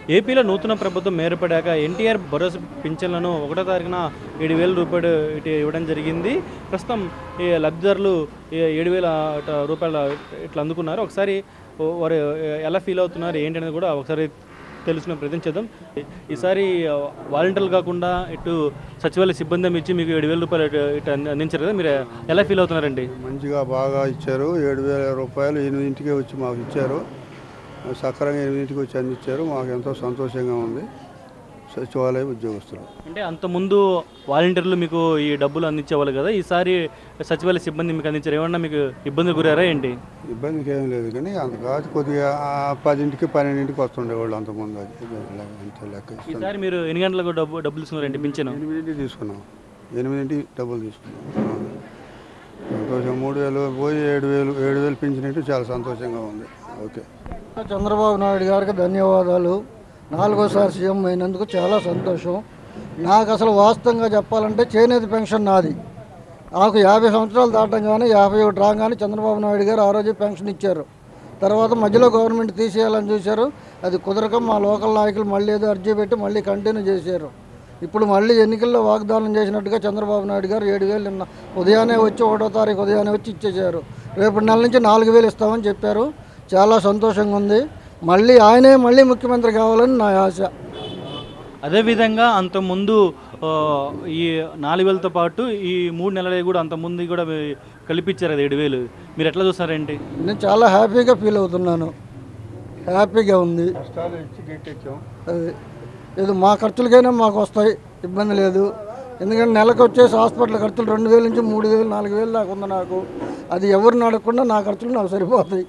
ఏపీలో నూతన ప్రభుత్వం ఏర్పడాక ఎన్టీఆర్ భరోసా పింఛన్లను ఒకటో తారీఖున ఏడు వేల రూపాయలు ఇటు ఇవ్వడం జరిగింది ప్రస్తుతం ఈ లబ్ధిదారులు ఏ- ఏడు వేల అట రూపాయల ఇట్లా అందుకున్నారు ఒకసారి వారు ఎలా ఫీల్ అవుతున్నారు ఏంటనేది కూడా ఒకసారి తెలుసుకునే ప్రయత్నం చేద్దాం ఈసారి వాలంటీర్లు కాకుండా ఇటు సచివాలయ సిబ్బంది ఇచ్చి మీకు ఏడు వేల రూపాయలు ఇటు ఇటు అంది- అందించారు కదా మీరు ఎలా ఫీల్ అవుతున్నారండి మంచిగా బాగా ఇచ్చారు ఏడు వేల రూపాయలు ఎనిమిదింటికే వచ్చి మాకు ఇచ్చారు సక్రంగా ఎనిమిదింటికి వచ్చి అందించారు మాకు ఎంతో సంతోషంగా ఉంది సచివాలయ ఉద్యోగస్తులు అంటే అంతకుముందు వాలంటీర్లు మీకు ఈ డబ్బులు అందించేవాళ్ళు కదా ఈసారి సచివాలయ సిబ్బంది మీకు అందించారు ఏమన్నా మీకు ఇబ్బందులు గురారా ఏంటి ఇబ్బందికి ఏం లేదు కానీ అంత కాదు కొద్దిగా ఆ పదింటికి పన్నెండింటికి వస్తుండేవాళ్ళు అంతకుముందు అది ఇది లెక్క- అంతే లెక్క ఇస్తాను ఈసారి మీరు ఎన్ని గంటలకు డబ్బు డబ్బులు తీసుకున్నారండి పింఛను ఎనిమిదింటికి తీసుకున్నాం ఎనిమిదింటికి డబ్బులు తీసుకున్నాం సంతోషం మూడు వేలు పోయి ఏడు వేలు ఏడు వేలు పెంచినట్టు చాలా సంతోషంగా ఉంది ఓకే చంద్రబాబు నాయుడు గారికి ధన్యవాదాలు నాలుగోసారి సీఎం అయినందుకు చాలా సంతోషం నాకు అసలు వాస్తవంగా చెప్పాలంటే చేనేత పెన్షన్ నాది నాకు యాభై సంవత్సరాలు దాటంగానే యాభై ఒకటి రాగానే చంద్రబాబు నాయుడు గారు ఆ రోజు పెన్షన్ ఇచ్చారు తర్వాత మధ్యలో గవర్నమెంట్ తీసేయాలని చూశారు అది కుదరక మా లోకల్ నాయకులు మళ్ళీ ఏదో అర్జీ పెట్టి మళ్ళీ కంటిన్యూ చేశారు ఇప్పుడు మళ్ళీ ఎన్నికల్లో వాగ్దానం చేసినట్టుగా చంద్రబాబు నాయుడు గారు ఏడు వేలు నిన్న ఉదయాన్నే వచ్చి ఒకటో తారీఖు ఉదయాన్నే వచ్చి ఇచ్చేశారు రేపటి నెల నుంచి నాలుగు వేలు ఇస్తామని చెప్పారు చాలా సంతోషంగా ఉంది మళ్ళీ ఆయనే మళ్ళీ ముఖ్యమంత్రి కావాలని నా ఆశ అదేవిధంగా అంతకుముందు ఆ, ఈ నాలుగు వేలతో పాటు ఈ మూడు నెలలు కూడా అంతకుముందు కూడా మీ- కల్పించారు కదా ఏడు వేలు మీరు ఎట్లా చూస్తారేంటి నేను చాలా హ్యాపీగా ఫీల్ అవుతున్నాను హ్యాపీగా ఉంది కష్టాలు ఇచ్చి గట్టెక్కాం అది ఏదో మా ఖర్చులకైనా మాకు వస్తాయి ఇబ్బంది లేదు ఎందుకంటే నెలకు వచ్చేసి హాస్పిటల్ ఖర్చులు రెండు వేల నుంచి మూడు వేలు నాలుగు వేలు దాకా ఉంది నాకు అది ఎవరిని అడగకుండా నా ఖర్చులు నాకు సరిపోతాయి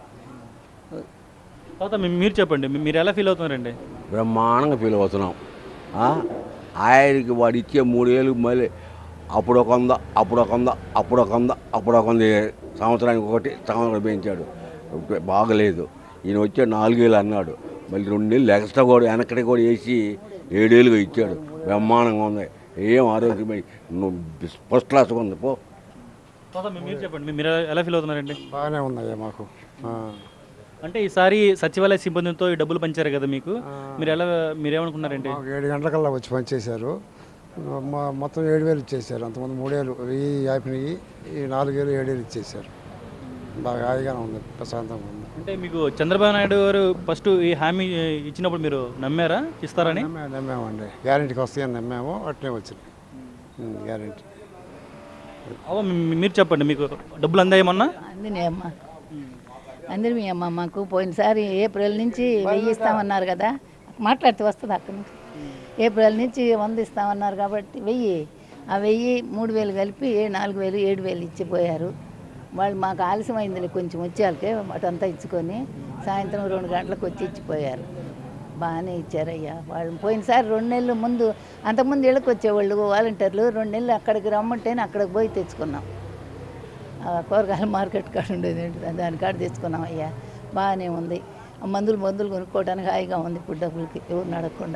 తర్వాత మీ- మీరు చెప్పండి మీ- మీరు ఎలా ఫీల్ అవుతున్నారండి బ్రహ్మాండంగా ఫీల్ అవుతున్నాం ఆ? ఆయనకి వాడు ఇచ్చే మూడు వేలు మళ్ళీ అప్పుడు ఒక వంద అప్పుడు ఒక వంద అప్పుడు ఒక వంద అప్పుడు ఒక వంద సంవత్సరానికి ఒకటి సంవత్సరం పెంచాడు బాగలేదు ఈయన వచ్చే నాలుగు వేలు అన్నాడు మళ్ళీ రెండు నెలలు ఎక్స్ట్రా కూడా వెనకటి కూడా వేసి ఏడేళ్ళుగా ఇచ్చాడు బ్రహ్మాండంగా ఉంది ఏం ఆరోగ్యమై నువ్వు ఫస్ట్ క్లాస్గా ఉంది పో తర్వాత మీ- మీరు చెప్పండి మీ- మీరు ఎలా- ఎలా ఫీల్ అవుతున్నారండి బాగానే ఉన్నాయా మాకు ఆ. అంటే ఈసారి సచివాలయ సిబ్బందితో ఈ డబ్బులు పంచారు కదా మీకు మీరు ఎలా మీరేమనుకున్నారండి మాకు ఏడు గంటలకల్లా వచ్చి పనిచేశారు మా మొత్తం ఏడు వేలు ఇచ్చేసారు అంతకుముందు మూడేళ్ళు ఈ యాపినవి ఈ నాలుగు వేలు ఏడు వేలు ఇచ్చేసారు బాగా హాయిగానే ఉంది ప్రశాంతంగా ఉంది అంటే మీకు చంద్రబాబు నాయుడు గారు ఫస్ట్ ఈ హామీ ఇచ్చినప్పుడు మీరు నమ్మారా ఇస్తారని నమ్మా నమ్మామండి గ్యారెంటీకి వస్తాయని నమ్మాము అట్నే వచ్చింది గ్యారెంటీ అవ్వ మీ- మీరు చెప్పండి మీకు డబ్బులు అందాయేమన్నా అందినాయి అమ్మ అందరి మీ అమ్మ మాకు పోయినసారి ఏప్రిల్ నుంచి వెయ్యి ఇస్తామన్నారు కదా మాట్లాడితే వస్తుంది అక్కడి నుంచి ఏప్రిల్ నుంచి వంద ఇస్తామన్నారు కాబట్టి వెయ్యి ఆ వెయ్యి మూడు వేలు కలిపి ఏ నాలుగు వేలు ఏడు వేలు ఇచ్చిపోయారు వాళ్ళు మాకు ఆలస్యం అయిందిలే కొంచెం వచ్చేళ్ళకే అటంతా ఇచ్చుకొని సాయంత్రం రెండు గంటలకు వచ్చి ఇచ్చిపోయారు బాగానే ఇచ్చారయ్యా వాళ్ళు పోయినసారి రెండు నెలలు ముందు అంతకుముందు ఇళ్ళకి వచ్చేవాళ్ళు వాలంటీర్లు రెండు నెలలు అక్కడికి రమ్మంటేనే అక్కడికి పోయి తెచ్చుకున్నాం ఆ కూరగాయల మార్కెట్ కాడ ఉండేది ఏంటి, దాని కాడ తెచ్చుకున్నాం అయ్యా బాగానే ఉంది ఆ మందులు మందులు కొనుక్కోవడానికి హాయిగా ఉంది ఇప్పుడు డబ్బులకి ఎవరు అడగకుండా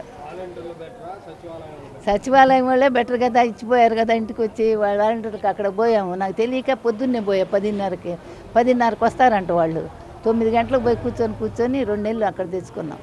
సచివాలయం వాళ్ళే బెటర్ కదా ఇచ్చిపోయారు కదా ఇంటికి వచ్చి వాళ్ళ వాలంటీర్కి అక్కడ పోయాము నాకు తెలియక పొద్దున్నే పోయా పదిన్నరకి పదిన్నరకు వస్తారంట వాళ్ళు తొమ్మిది గంటలకు పోయి కూర్చొని కూర్చొని రెండు నెలలు అక్కడ తెచ్చుకున్నాం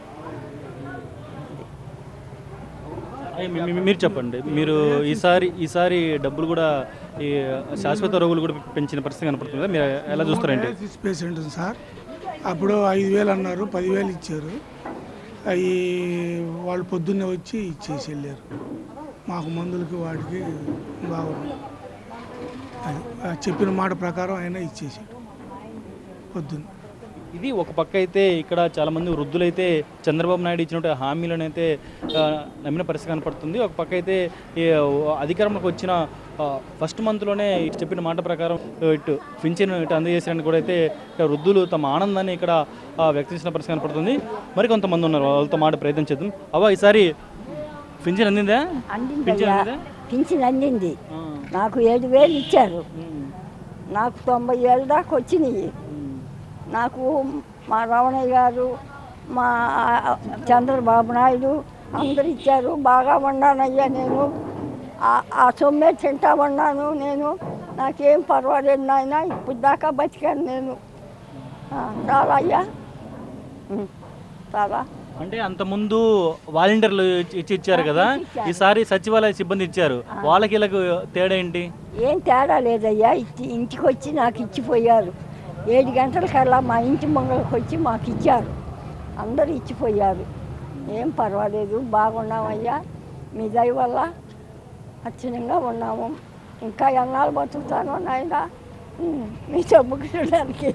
అయ్య, మీ- మీ- మీరు చెప్పండి మీరు ఈసారి ఈసారి డబ్బులు కూడా ఈ శాశ్వత రోగులు కూడా పెంచిన పరిస్థితి కనపడుతుంది కదా మీరు ఎలా చూస్తారండి డయాలసిస్ పేషెంట్ ఉంది సార్ అప్పుడు ఐదు వేలు అన్నారు పదివేలు ఇచ్చారు అవి వాళ్ళు పొద్దున్నే వచ్చి ఇచ్చేసి వెళ్ళారు మాకు మందులకి వాటికి బాగుంది అది ఆ చెప్పిన మాట ప్రకారం ఆయన ఇచ్చేసాడు పొద్దున్న ఇది ఒక పక్క అయితే ఇక్కడ చాలా మంది వృద్ధులైతే చంద్రబాబు నాయుడు ఇచ్చినట్టు హామీలను అయితే ఆ, నమ్మిన పరిస్థితి కనపడుతుంది ఒక పక్క అయితే ఈ అధికారంలోకి వచ్చిన ఆ, ఫస్ట్ మంత్లోనే చెప్పిన మాట ప్రకారం ఇటు పింఛన్ ఇటు అందజేసారని కూడా అయితే ఇక్కడ వృద్ధులు తమ ఆనందాన్ని ఇక్కడ ఆ, వ్యక్తం చేసిన పరిస్థితి కనపడుతుంది మరి కొంతమంది ఉన్నారు వాళ్ళతో మాట ప్రయత్నం చేద్దాం అవ్వ ఈసారి పింఛన్ అందిందా పింఛన్ అందిందయ్యా అందిందా పింఛన్ అందింది ఆ, నాకు ఏడు వేలు ఇచ్చారు ఉమ్, నాకు తొంభై ఏళ్ళ దాకా వచ్చినాయి నాకు మా రమణయ్య గారు మా చంద్రబాబు నాయుడు అందరు ఇచ్చారు బాగా ఉన్నానయ్యా నేను ఆ- ఆ సొమ్మే తింటా ఉన్నాను నేను నాకేం పర్వాలేదు నాయన ఇప్పుడు దాకా బతికాను నేను ఆ, చాలా అయ్యా ఉం. ఇస్తారా అంటే అంతకుముందు వాలంటీర్లు ఇచ్చి- ఇచ్చి ఇచ్చారు కదా ఈసారి సచివాలయ సిబ్బంది ఇచ్చారు వాళ్ళకి వీళ్ళకి తేడా ఏంటి ఏం తేడా లేదయ్యా ఇచ్చి ఇంటికి వచ్చి నాకు ఇచ్చిపోయారు ఏడు గంటలకల్లా మా ఇంటి ముంగళకి వచ్చి మాకు ఇచ్చారు అందరూ ఇచ్చిపోయారు ఏం పర్వాలేదు బాగున్నామయ్యా మీ దయ వల్ల అచ్చనంగా ఉన్నాము ఇంకా ఎన్నాళ్ళు బతుకుతానో నాయన మీ చమ్ముకోవడానికి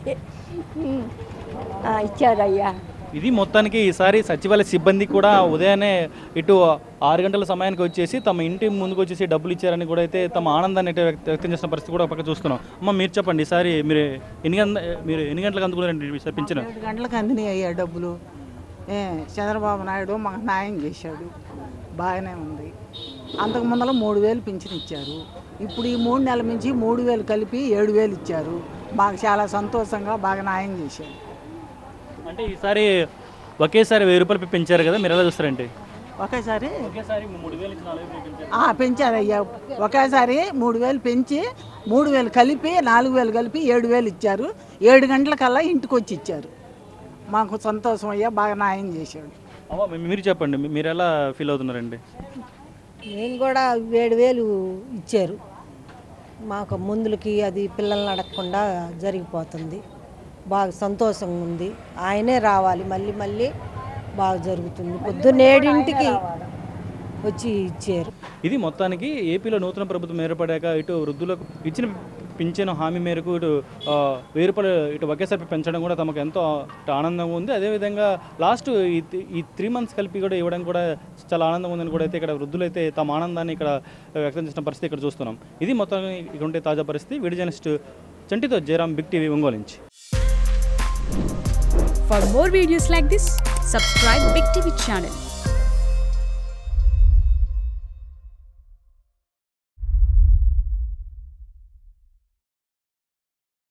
ఇచ్చారయ్యా ఇది మొత్తానికి ఈసారి సచివాలయ సిబ్బంది కూడా ఉదయాన్నే ఇటు ఆరు గంటల సమయానికి వచ్చేసి తమ ఇంటి ముందుకు వచ్చేసి డబ్బులు ఇచ్చారని కూడా అయితే తమ ఆనందాన్ని అయితే వ్యక్త- వ్యక్తం చేసిన పరిస్థితి కూడా ఒక పక్క చూస్తున్నాం అమ్మ మీరు చెప్పండి ఈసారి మీరు ఎన్ని గంట మీరు ఎన్ని గంటలకు అందుకున్నారండి ఈసారి పింఛను ఏడు గంటలకు అందినాయి అయ్యా డబ్బులు ఏ చంద్రబాబు నాయుడు మాకు న్యాయం చేశాడు బాగానే ఉంది అంతకు ముందర మూడు వేలు పింఛన్ ఇచ్చారు ఇప్పుడు ఈ మూడు నెలల నుంచి మూడు వేలు కలిపి ఏడు వేలు ఇచ్చారు మాకు చాలా సంతోషంగా బాగా న్యాయం చేశారు అంటే ఈసారి ఒకేసారి వెయ్యి రూపాయలు పెంచారు కదా మీరు ఎలా చూస్తారంటే ఒకేసారి ఒకేసారి మూడు వేలు ఇచ్చి నాలుగు వేలు పెంచారు ఆ, పెంచారయ్యా ఒకేసారి మూడు వేలు పెంచి మూడు వేలు కలిపి నాలుగు వేలు కలిపి ఏడు వేలు ఇచ్చారు ఏడు గంటలకల్లా ఇంటికి వచ్చి ఇచ్చారు మాకు సంతోషం అయ్యా బాగా న్యాయం చేశాడు అవ్వ మీ- మీరు చెప్పండి మీ- మీరు ఎలా ఫీల్ అవుతున్నారండి మేము కూడా ఏడు వేలు ఇచ్చారు మాకు మందులకి అది పిల్లల్ని అడగకుండా జరిగిపోతుంది బాగా సంతోషంగా ఉంది ఆయనే రావాలి మళ్ళీ మళ్ళీ బాగా జరుగుతుంది పొద్దున్న ఏడింటికి వచ్చి ఇచ్చారు ఇది మొత్తానికి ఏపీలో నూతన ప్రభుత్వం ఏర్పడాక ఇటు వృద్ధులకు ఇచ్చిన పింఛను హామీ మేరకు ఇటు ఆ, వెయ్యి రూపాయలు ఇటు ఒకేసారి పెంచడం కూడా తమకు ఎంతో ఇటు ఆనందంగా ఉంది అదేవిధంగా లాస్ట్ ఈ తి- ఈ త్రీ మంత్స్ కలిపి కూడా ఇవ్వడం కూడా చాలా ఆనందంగా ఉందని కూడా అయితే ఇక్కడ వృద్ధులు అయితే తమ ఆనందాన్ని ఇక్కడ వ్యక్తం చేసిన పరిస్థితి ఇక్కడ చూస్తున్నాం ఇది మొత్తం ఇక్కడ ఉంటే తాజా పరిస్థితి వీడియో జర్నలిస్ట్ చంటితో జయరాం బిగ్ టీవీ ఒంగోలు నుంచి For more videos like this, subscribe Big TV channel